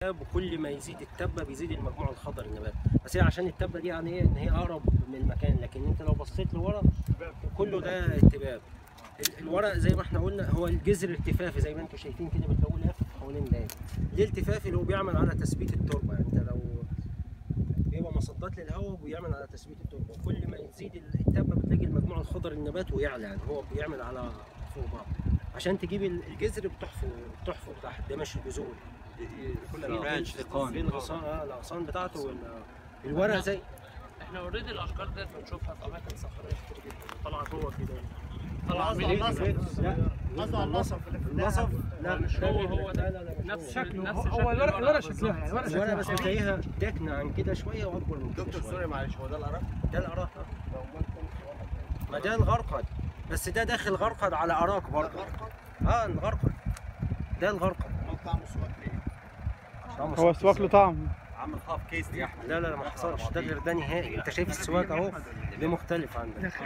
وكل ما يزيد التبه بيزيد المجموع الخضري النبات بس هي عشان التبه دي يعني ايه ان هي اقرب من المكان لكن انت لو بصيت لورا كله ده اتباب ال- الورق زي ما احنا قلنا هو الجذر التفافي زي ما انتم شايفين كده بتلاقوه لافف حوالين دايره ليه التفافي اللي هو بيعمل على تثبيت التربه يعني انت لو بيبقى مصدات للهواء وبيعمل على تثبيت التربه كل ما تزيد التبه بتلاقي المجموع الخضري النبات ويعلى يعني هو بيعمل على فوق بعض عشان تجيب ال- الجذر بتحفر بتحفر تحت ده مش الجذور كل البرانش في تقان الغصان اه الاغصان بتاعته وال- الورق زي احنا اوريدي الاشجار ديت بنشوفها في اماكن صخريه كتير جدا طالعه جوه كده طالعه قصدي من على النصب. لا قصدي على النصب اللي في النصف لا مش هو هو ده. لا لا لا مش نفس هو. شكله هو- نفس هو شكل الورق الورق بالظبط. شكلها يعني الورق الورق شكلها بس بتلاقيها داكنه عن كده شويه واكبر من كده دكتور شويه سوري معلش هو ده العراق؟ ده الاراك ما ده الغرقد بس ده داخل غرقد على اراك برضه اه الغرقد ده الغرقد هو طعمه سواك ليه؟ طعمه هو صفر سواك له طعم عامل هاف كيس يا احمد لا لا لا ما حصلش ده غير ده نهائي انت شايف السواك اهو ده مختلف عن ده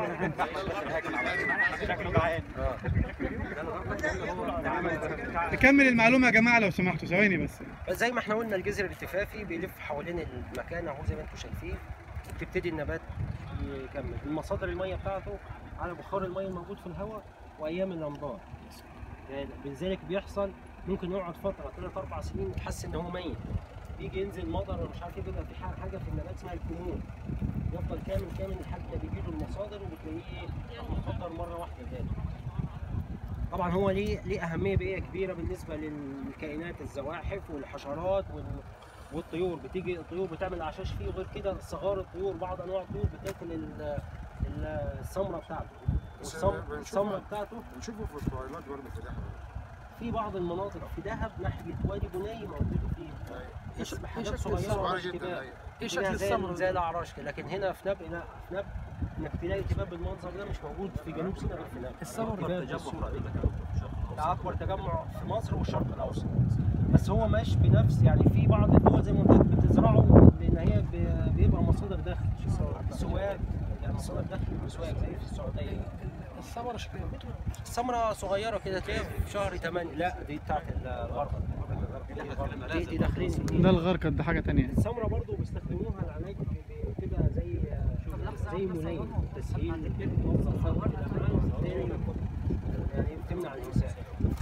شكله جعان اه ده الغرقد ده اللي هو عمل نكمل المعلومه يا جماعه لو سمحتوا ثواني بس زي ما احنا قلنا الجذر الالتفافي بيلف حوالين المكان اهو زي ما انتم شايفين وبتبتدي النبات يكمل المصادر الميه بتاعته على بخار الميه الموجود في الهواء وايام الامطار يعني لذلك بيحصل ممكن يقعد فتره ثلاث اربع سنين تحس ان هو ميت بيجي ينزل مطر ولا مش عارف ايه بيبقى في ح- حاجه في النبات اسمها الكمون يفضل كامل كامل لحد ما بيجي له المصادر وبتلاقيه ايه مخضر مره واحده تاني طبعا هو ليه ليه اهميه بيئيه كبيره بالنسبه للكائنات الزواحف والحشرات وال والطيور بتيجي الطيور بتعمل اعشاش فيه وغير كده صغار الطيور بعض انواع الطيور بتاكل ال- ال- السمره بتاعته بس والسم- بنشوف- السمره بتاعته بنشوفه في الطويلات برضه في دهب في بعض المناطق في دهب ناحيه وادي بني موجوده فيه ايش حاجات شكل صغيره صغيرة مش جدا كبار. أيوة. ايه زي- شكل زي- السمر زي الاعراش كده لكن هنا في نبق لا في نبق انك تلاقي تباب بالمنظر ده مش موجود في جنوب سيناء غير في نبق السمر تباب تجمع بالصورة دي. حضرتك ده اكبر تجمع في مصر والشرق الاوسط بس هو مش بنفس يعني في بعض الدول زي ما قلت لك بتزرعه لان هي ب- بيبقى مصادر دخل سواك يعني مصادر دخل وسواك زي في السعوديه السمر شكلها السمرة صغيرة كده تلاقيها في شهر 8 لا دي بتاعت الغرقد دي, دي داخلين ده الغرقد ده حاجه تانية السمرة برضو بيستخدموها العلاج بتبقى زي زي ملين تسهيل بتوظف فرق الأمعاء وبالتالي يعني بتمنع الإمساك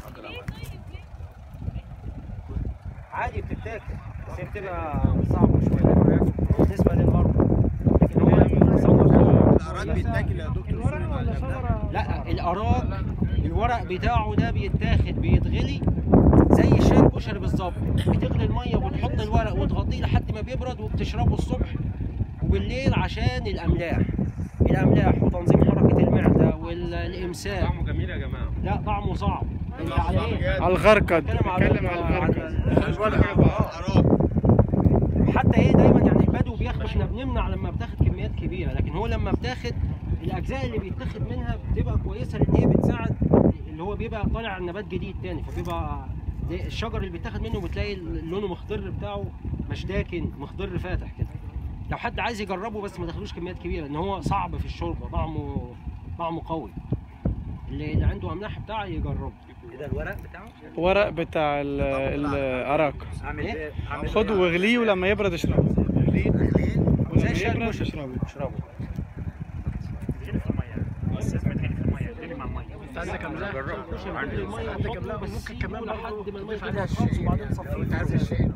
عادي بتتاكل بس هي بتبقى صعبة شوية بالنسبة للغرب لكن هو العراق بيتاكل يا دكتور سوري معلش لا الأراك الورق بتاعه ده بيتاخد بيتغلي زي الشاي الكشري بالظبط بتغلي الميه وتحط الورق وتغطيه لحد ما بيبرد وبتشربه الصبح وبالليل عشان الاملاح الاملاح وتنظيم حركه المعده والامساك طعمه جميل يا جماعه لا طعمه صعب انت على ايه؟ على الغرقد بتكلم على بتكلم على الغرقد الورق حتى ايه دايما يعني البدو بياخد احنا بنمنع لما بتاخد كميات كبيره لكن هو لما بتاخد الاجزاء اللي بيتاخد منها بتبقى كويسه لان هي بتساعد اللي هو بيبقى طالع نبات جديد تاني فبيبقى ده الشجر اللي بيتاخد منه بتلاقي لونه مخضر بتاعه مش داكن مخضر فاتح كده لو حد عايز يجربه بس ما دخلوش كميات كبيره ان هو صعب في الشوربه طعمه طعمه قوي اللي, اللي عنده املاح بتاعه يجربه ده الورق بتاعه ورق بتاع ال- العراق عامل ايه عامل خده واغليه ولما يبرد اشربه زي ولما الشاي يبرد الكشري اشربه اشربه تغلي في الميه بس لازم تغلي في الميه تغلي مع الميه عندك املاح عندك املاح ممكن كمان لحد ما الميه تغلي خالص وبعدين تصفيه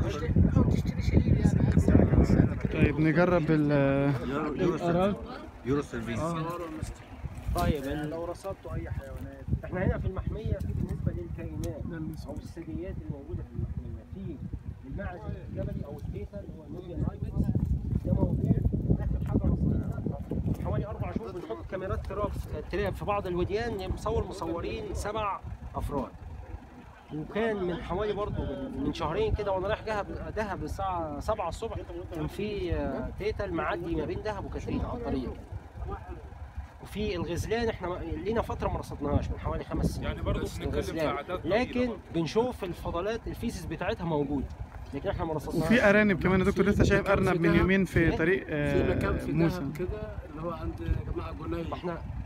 طيب نجرب ال الأراك يورو سيرفيس طيب لو رصدتوا اي حيوانات احنا هنا في المحميه في بالنسبه للكائنات او الثدييات الموجوده في المحميه في المعز الجبلي او التيتا اللي هو النوبيان ايبكس ده موجود اخر حاجه رصدناها حوالي اربع شهور بنحط كاميرات تراب تراب في بعض الوديان مصور مصورين سبع افراد وكان من حوالي برضه من شهرين كده وانا رايح دهب دهب الساعه 7 الصبح كان في آه، تيتل معدي ما بين دهب وكاترين على الطريق وفي الغزلان احنا ما- لينا فتره ما رصدناهاش من حوالي خمس سنين يعني برضه بنتكلم في الغزلان. أعداد طويلة لكن برضه. بنشوف الفضلات الفيسز بتاعتها موجوده لكن احنا ما رصدناهاش وفي ارانب كمان يا دكتور لسه شايف ارنب من يومين في طريق في مكان آه، في موسى دهب كده اللي هو عند جماعه جناي احنا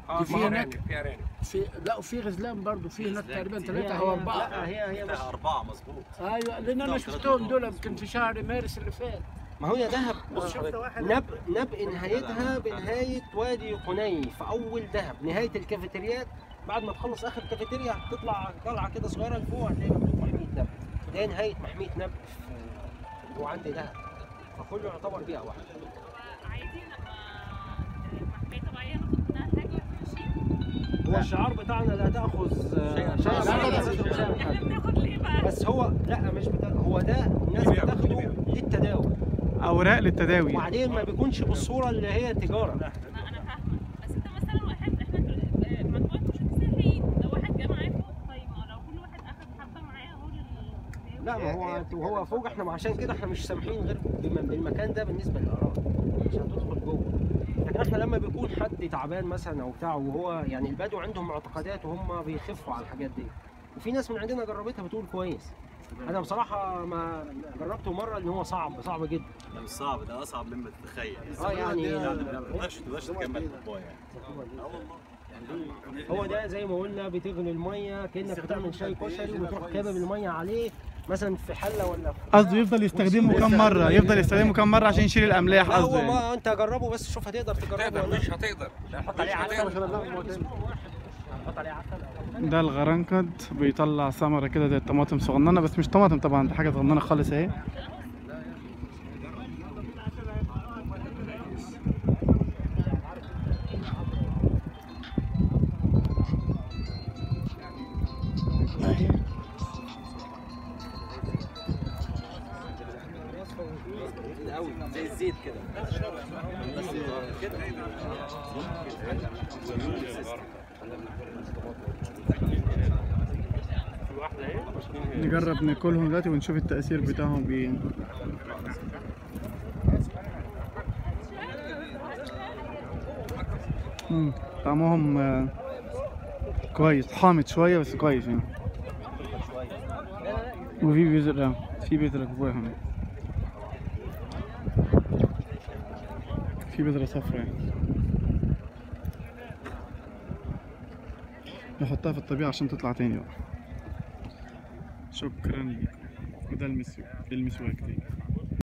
اه في في هناك- هناك في ارانب في لا وفي غزلان برضه في هناك تقريبا هي- ثلاثة هي- أو أربعة لا هي هي مش أربعة مظبوط أيوه لأن أنا شفتهم دول يمكن في شهر مارس اللي فات ما هي دهب بص حضرتك، نب نبئ نهايتها بنهايه وادي قني في اول دهب نهايه الكافيتريات بعد ما تخلص اخر كافيتيريا هتطلع طلعه كده صغيره لفوق هتلاقي مكتوب محميه نبئ ده نهايه محميه نبئ في وعند دهب فكله يعتبر بيئه واحده عادي لما محمية طبيعية ناخد منها حاجة ماشي هو الشعار بتاعنا لا تاخذ آه، شيئا احنا حاجة. بناخد ليه بقى؟ بس هو لا مش بتا... هو ده الناس بتاخده للتداول اوراق للتداوي وبعدين ما بيكونش بالصوره اللي هي تجاره ما انا فاهمة بس انت مثلا واحد احنا في مجموعة مش سياحيين لو واحد جه معاه فوق طيب ما لو كل واحد اخد حبة معاه اهو لل لا ما هو وهو فوق احنا عشان كده احنا مش سامحين غير بم- بالمكان ده بالنسبه للاراضي مش هتدخل جوه لكن احنا لما بيكون حد تعبان مثلا او بتاع وهو يعني البدو عندهم معتقدات وهم بيخفوا على الحاجات دي وفي ناس من عندنا جربتها بتقول كويس انا بصراحه ما جربته مره ان هو صعب صعب جدا ده مش صعب ده أصعب مما تتخيل اه يعني لا لا ما تقدرش تقدرش تكمل الموضوع يعني اه والله هو ده زي ما قلنا بتغلي الميه كانك بتعمل شاي كشري وتروح كابب الميه عليه مثلا في حله ولا في قصده يفضل يستخدمه كم مره يفضل يستخدمه كم مره عشان يشيل الاملاح لا هو قصده يعني. ما انت جربه بس شوف هتقدر تجربه تقدر ولا مش هتقدر حط عليه عسل حط عليه عسل ده الغرنكد بيطلع ثمرة كده زي الطماطم صغننة بس مش طماطم طبعا ده حاجة صغننة خالص اهي قوي زي الزيت كده بس كده في واحدة اهي نجرب ناكلهم دلوقتي ونشوف التأثير بتاعهم ايه مم، طعمهم آه، كويس حامض شوية بس كويس يعني وفي بذرة في بذرة جواهم في بذرة صفراء يعني نحطها في الطبيعة عشان تطلع تاني بقى شكرا لكم وده المسواك المسواك تاني